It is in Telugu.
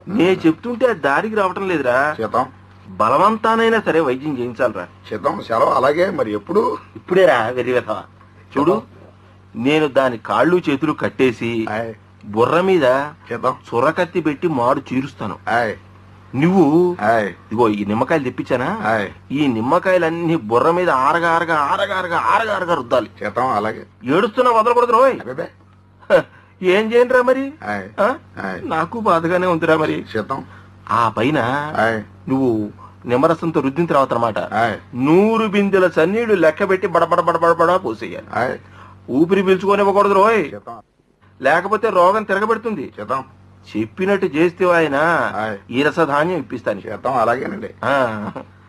నే చెప్తుంటే అది దారికి రావటం లేదురా చేద్దాం బలవంతానైనా సరే వైద్యం చేయించాలిరా చేద్దాం సెలవు అలాగే మరి ఎప్పుడు ఇప్పుడేరా వెర్రి వెధవ చూడు నేను దాని కాళ్ళు చేతులు కట్టేసి ఆయ్ బుర్ర మీద చేద్దాం చుర్రకత్తి పెట్టి మాడు చీరుస్తాను ఆయ్ నువ్వు ఆయ్ ఇగో ఈ నిమ్మకాయలు తెప్పించానా ఆయ్ ఈ నిమ్మకాయలన్నీ బుర్ర మీద ఆరగా ఆరగా ఆరగా ఆరగా ఆరగా ఆరగా రుద్దాలి చేద్దాం అలాగే ఏడుస్తున్నా వదలకూడదు రోయ్ అబ్బే హ, ఏం చేయనురా మరి ఆయ్ ఆ? ఆయ్ నాకు బాధగానే ఉందిరా మరి చేద్దాం ఆ పైన ఆయ్ నువ్వు నిమ్మరసంతో రుద్దిన తర్వాత అనమాట ఆయ్ నూరు బిందెల సన్నీళ్లు లెక్క పెట్టి బడబడ బడబడబడా పోసేయాలి ఆయ్ ఊపిరి పీల్చుకోనివ్వకూడదు రోయ్ చేద్దాం లేకపోతే రోగం తిరగబెడుతుంది చేద్దాం చెప్పినట్టు చేస్తే ఆయన ఆయ్. ఈ రసధాన్యం ఇప్పిస్తాను చేద్దాం అలాగేనండి ఆ